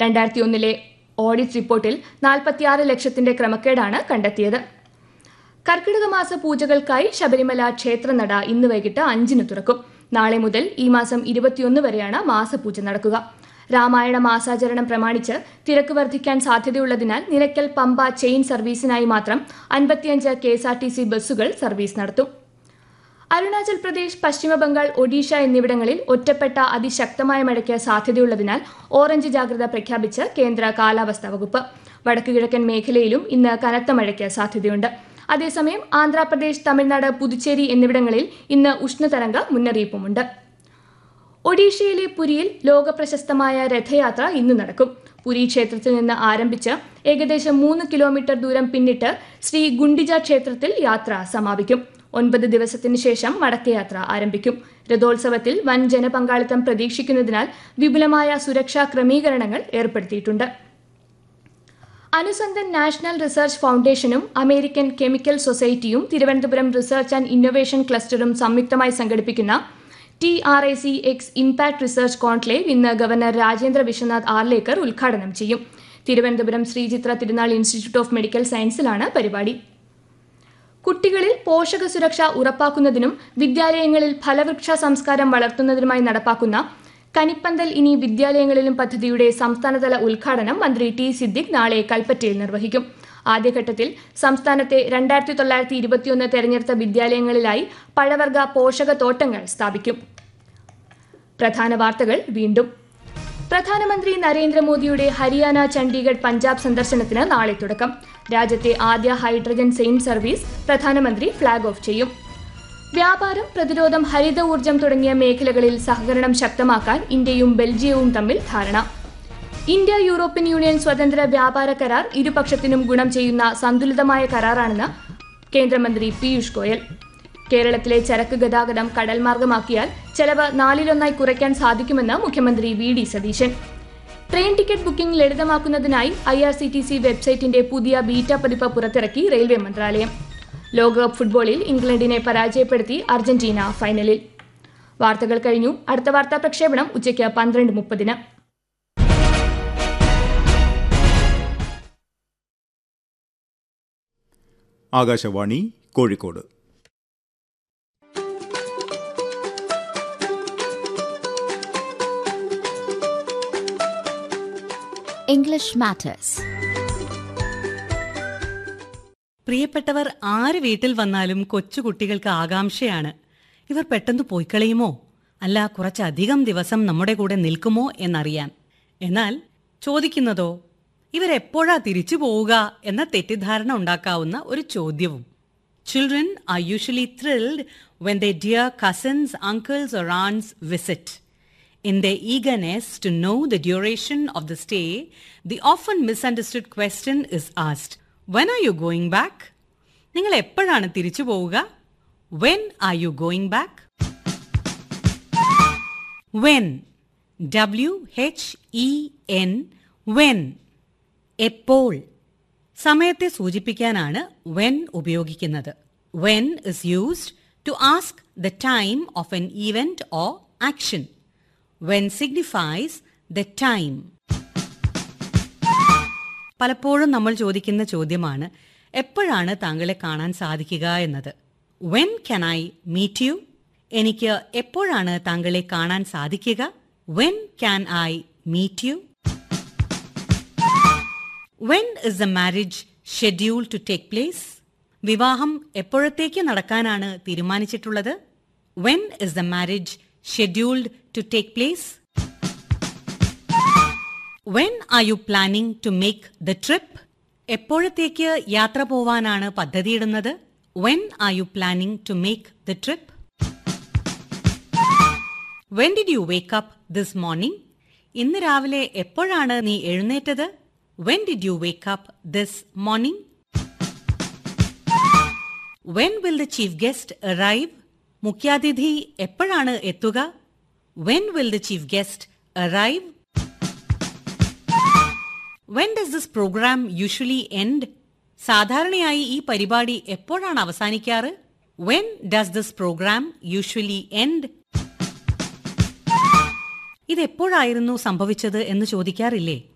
രണ്ടായിരത്തി ഒന്നിലെ ഓഡിറ്റ് റിപ്പോർട്ടിൽ നാൽപ്പത്തിയാറ് ലക്ഷത്തിന്റെ ക്രമക്കേടാണ് കണ്ടെത്തിയത് കർക്കിടക മാസ പൂജകൾക്കായി ശബരിമല ക്ഷേത്രനട ഇന്ന് വൈകിട്ട് അഞ്ചിന് തുറക്കും നാളെ മുതൽ ഈ മാസം ഇരുപത്തിയൊന്ന് വരെയാണ് മാസപൂജ നടക്കുക രാമായണ മാസാചരണം പ്രമാണിച്ച് തിരക്ക് വർദ്ധിക്കാൻ സാധ്യതയുള്ളതിനാൽ നിലയ്ക്കൽ പമ്പ ചെയിൻ സർവീസിനായി മാത്രം അൻപത്തിയഞ്ച് K S R T C ബസ്സുകൾ സർവീസ് നടത്തും അരുണാചൽ പ്രദേശ് പശ്ചിമ ബംഗാൾ ഒഡീഷ എന്നിവിടങ്ങളിൽ ഒറ്റപ്പെട്ട അതിശക്തമായ മഴയ്ക്ക് സാധ്യതയുള്ളതിനാൽ ഓറഞ്ച് ജാഗ്രത പ്രഖ്യാപിച്ച് കേന്ദ്ര കാലാവസ്ഥാ വകുപ്പ് വടക്കു കിഴക്കൻ മേഖലയിലും ഇന്ന് കനത്ത മഴയ്ക്ക് സാധ്യതയുണ്ട് അതേസമയം ആന്ധ്രാപ്രദേശ് തമിഴ്നാട് പുതുച്ചേരി എന്നിവിടങ്ങളിൽ ഇന്ന് ഉഷ്ണതരംഗ മുന്നറിയിപ്പുമുണ്ട് ഒഡീഷയിലെ പുരിയിൽ ലോകപ്രശസ്തമായ രഥയാത്ര ഇന്ന് നടക്കും പുരി ക്ഷേത്രത്തിൽ നിന്ന് ആരംഭിച്ച് ഏകദേശം മൂന്ന് കിലോമീറ്റർ ദൂരം പിന്നിട്ട് ശ്രീ ഗുണ്ടിജ ക്ഷേത്രത്തിൽ യാത്ര സമാപിക്കും ഒൻപത് ദിവസത്തിന് ശേഷം മടക്കയാത്ര ആരംഭിക്കും രഥോത്സവത്തിൽ വൻ ജനപങ്കാളിത്തം പ്രതീക്ഷിക്കുന്നതിനാൽ വിപുലമായ സുരക്ഷാ ക്രമീകരണങ്ങൾ ഏർപ്പെടുത്തിയിട്ടുണ്ട് അനുസന്ധൻ നാഷണൽ റിസർച്ച് ഫൗണ്ടേഷനും അമേരിക്കൻ കെമിക്കൽ സൊസൈറ്റിയും തിരുവനന്തപുരം റിസർച്ച് ആൻഡ് ഇന്നൊവേഷൻ ക്ലസ്റ്ററും സംയുക്തമായി സംഘടിപ്പിക്കുന്ന T R I C X impact research conclave ഇന്ന് ഗവർണർ രാജേന്ദ്ര വിശ്വനാഥ് ആർലേക്കർ ഉദ്ഘാടനം ചെയ്യും തിരുവനന്തപുരം ശ്രീചിത്ര തിരുനാൾ ഇൻസ്റ്റിറ്റ്യൂട്ട് ഓഫ് മെഡിക്കൽ സയൻസിലാണ് പരിപാടി കുട്ടികളിൽ പോഷക സുരക്ഷ ഉറപ്പാക്കുന്നതിനും വിദ്യാലയങ്ങളിൽ ഫലവൃക്ഷ സംസ്കാരം വളർത്തുന്നതിനുമായി നടപ്പാക്കുന്ന കനിപ്പന്തൽ ഇനി വിദ്യാലയങ്ങളിലും പദ്ധതിയുടെ സംസ്ഥാനതല ഉദ്ഘാടനം മന്ത്രി ടി സിദ്ദിഖ് നാളെ കൽപ്പറ്റയിൽ നിർവഹിക്കും ആദ്യഘട്ടത്തിൽ സംസ്ഥാനത്തെ രണ്ടായിരത്തി തൊള്ളായിരത്തി ഇരുപത്തിയൊന്ന് തെരഞ്ഞെടുത്ത വിദ്യാലയങ്ങളിലായി പഴവർഗ പോഷക തോട്ടങ്ങൾ സ്ഥാപിക്കും പ്രധാന വാർത്തകൾ വീണ്ടും പ്രധാനമന്ത്രി നരേന്ദ്രമോദിയുടെ ഹരിയാന ചണ്ഡീഗഡ് പഞ്ചാബ് സന്ദർശനത്തിന് നാളെ തുടക്കം രാജ്യത്തെ ആദ്യ ഹൈഡ്രജൻ സെയിം സർവീസ് പ്രധാനമന്ത്രി ഫ്ളാഗ് ഓഫ് ചെയ്യും വ്യാപാരം പ്രതിരോധം ഹരിത ഊർജം തുടങ്ങിയ മേഖലകളിൽ സഹകരണം ശക്തമാക്കാൻ ഇന്ത്യയും ബെൽജിയവും തമ്മിൽ ധാരണ ഇന്ത്യ യൂറോപ്യൻ യൂണിയൻ സ്വതന്ത്ര വ്യാപാര കരാർ ഇരുപക്ഷത്തിനും ഗുണം ചെയ്യുന്ന സന്തുലിതമായ കരാറാണെന്ന് കേന്ദ്രമന്ത്രി പീയൂഷ് ഗോയൽ കേരളത്തിലെ ചരക്ക് ഗതാഗതം കടൽ മാർഗമാക്കിയാൽ ചെലവ് നാലിലൊന്നായി കുറയ്ക്കാൻ സാധിക്കുമെന്ന് മുഖ്യമന്ത്രി V D Satheesan train ticket booking ലളിതമാക്കുന്നതിനായി I R C T C വെബ്സൈറ്റിന്റെ പുതിയ ബീറ്റ പതിപ്പ് പുറത്തിറക്കി റെയിൽവേ മന്ത്രാലയം ലോകകപ്പ് ഫുട്ബോളിൽ ഇംഗ്ലണ്ടിനെ പരാജയപ്പെടുത്തി അർജന്റീന ഫൈനലിൽ വാർത്തകൾ കഴിഞ്ഞു അടുത്ത വാർത്താ പ്രക്ഷേപണം ഉച്ചയ്ക്ക് പന്ത്രണ്ട് മുപ്പതിന് ആകാശവാണി കോഴിക്കോട് English Matters. പ്രിയപ്പെട്ടവർ ആര് വീട്ടിൽ വന്നാലും കൊച്ചുകുട്ടികൾക്ക് ആകാംക്ഷയാണ് ഇവർ പെട്ടെന്ന് പോയിക്കളയുമോ അല്ല കുറച്ചധികം ദിവസം നമ്മുടെ കൂടെ നിൽക്കുമോ എന്നറിയാൻ എന്നാൽ ചോദിക്കുന്നതോ ഇവരെപ്പോഴാ തിരിച്ചു പോവുക എന്ന തെറ്റിദ്ധാരണ ഉണ്ടാക്കാവുന്ന ഒരു ചോദ്യവും children are usually thrilled when the dear cousins uncles or aunts visit In their eagerness to know the duration of the stay, the often misunderstood question is asked, When are you going back? നിങ്ങൾ എപ്പോഴാണ് തിരിച്ചു പോവുക when are you going back when W H E N when എപ്പോൾ സമയത്തെ സൂചിപ്പിക്കാനാണ് when ഉപയോഗിക്കുന്നത് when is used to ask the time of an event or action when signifies the time പലപ്പോഴും നമ്മൾ ചോദിക്കുന്ന ചോദ്യമാണ് എപ്പോഴാണ് താങ്കളെ കാണാൻ സാധിക്കുക എന്നത് when can I meet you എനിക്ക് എപ്പോഴാണ് താങ്കളെ കാണാൻ സാധിക്കുക when can I meet you when is the marriage schedule to take place വിവാഹം എപ്പോഴത്തേക്ക് നടക്കാനാണ് തീരുമാനിച്ചിട്ടുള്ളത് when is the marriage scheduled to take place when are you planning to make the trip എപ്പോഴത്തേക്ക് യാത്ര പോവാനാണ് പദ്ധതിയിടുന്നത് when are you planning to make the trip when did you wake up this morning ഇന്ന് രാവിലെ എപ്പോഴാണ് നീ എഴുന്നേറ്റത് when did you wake up this morning when will the chief guest arrive മുഖ്യാതിഥി എപ്പോഴാണ് എത്തുക when will the chief guest arrive when does this programme usually end സാധാരണയായി ഈ പരിപാടി എപ്പോഴാണ് അവസാനിക്കാറ് when does this programme usually end ഇതെപ്പോഴായിരുന്നു സംഭവിച്ചത് എന്ന് ചോദിക്കാറില്ലേ